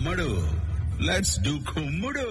అమ్మడు let's do కుమ్ముడు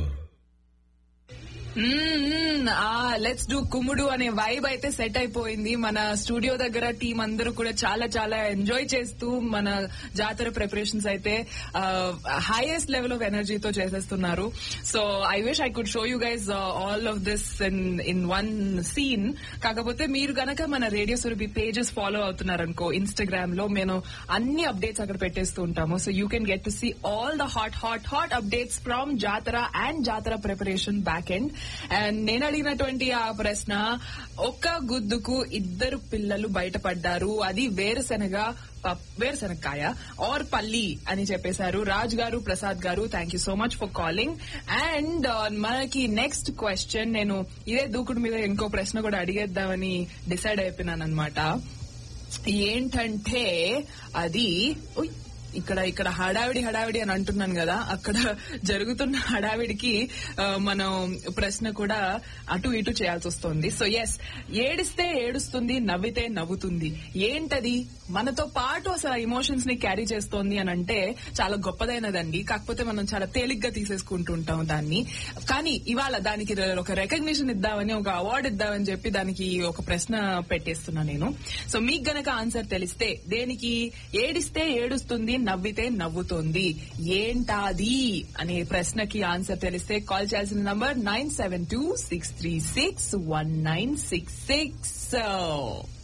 let's do కుమ్ముడు అనే వైబ్ అయితే సెట్ అయిపోయింది మన స్టూడియో దగ్గర టీం అందరూ కూడా చాలా చాలా ఎంజాయ్ చేస్తూ మన జాతర ప్రిపరేషన్స్ అయితే హైయెస్ట్ లెవెల్ ఆఫ్ ఎనర్జీతో చేసేస్తున్నారు so I wish I could show you guys all of this in in one scene కాకపోతే మీరు గనక మన రేడియో సురభి పేజెస్ ఫాలో అవుతున్నారనుకో ఇన్స్టాగ్రామ్ లో మేము అన్ని అప్డేట్స్ అక్కడ పెట్టేస్తూ ఉంటాము so you can get to see all the hot hot hot updates from Jathara and Jathara preparation back end and నేను అడిగినటువంటి ఆ ప్రశ్న ఒక్క గుద్దుకు ఇద్దరు పిల్లలు బయటపడ్డారు అది వేరుశనగ పప్- వేరుశనగకాయ ఆర్ పల్లి అని చెప్పేశారు Raj garu Prasad garu thank you so much for calling and మనకి నెక్స్ట్ క్వశ్చన్ నేను ఇదే దూకుడు మీద ఇంకో ప్రశ్న కూడా అడిగేద్దామని డిసైడ్ అయిపోయినాను అనమాట ఏంటంటే అది ఉయ్, ఇక్కడ ఇక్కడ హడావిడి హడావిడి అని అంటున్నాను కదా అక్కడ జరుగుతున్న హడావిడికి ఆ, మనం ప్రశ్న కూడా అటు ఇటు చేయాల్సి వస్తుంది సో ఎస్ ఏడిస్తే ఏడుస్తుంది నవ్వితే నవ్వుతుంది ఏంటది మనతో పాటు అసలు ఇమోషన్స్ ని క్యారీ చేస్తోంది అని అంటే చాలా గొప్పదైనదండి కాకపోతే మనం చాలా తేలిగ్గా తీసేసుకుంటుంటాం దాన్ని కానీ ఇవాళ దానికి ఒక రికగ్నిషన్ ఇద్దామని ఒక అవార్డు ఇద్దామని చెప్పి దానికి ఒక ప్రశ్న పెట్టేస్తున్నా నేను సో మీకు గనక ఆన్సర్ తెలిస్తే దేనికి ఏడిస్తే ఏడుస్తుంది నవ్వితే నవ్వుతుంది ఏంటాది అనే ప్రశ్నకి ఆన్సర్ తెలిస్తే కాల్ చేయాల్సిన number nine seven two six three six one nine six six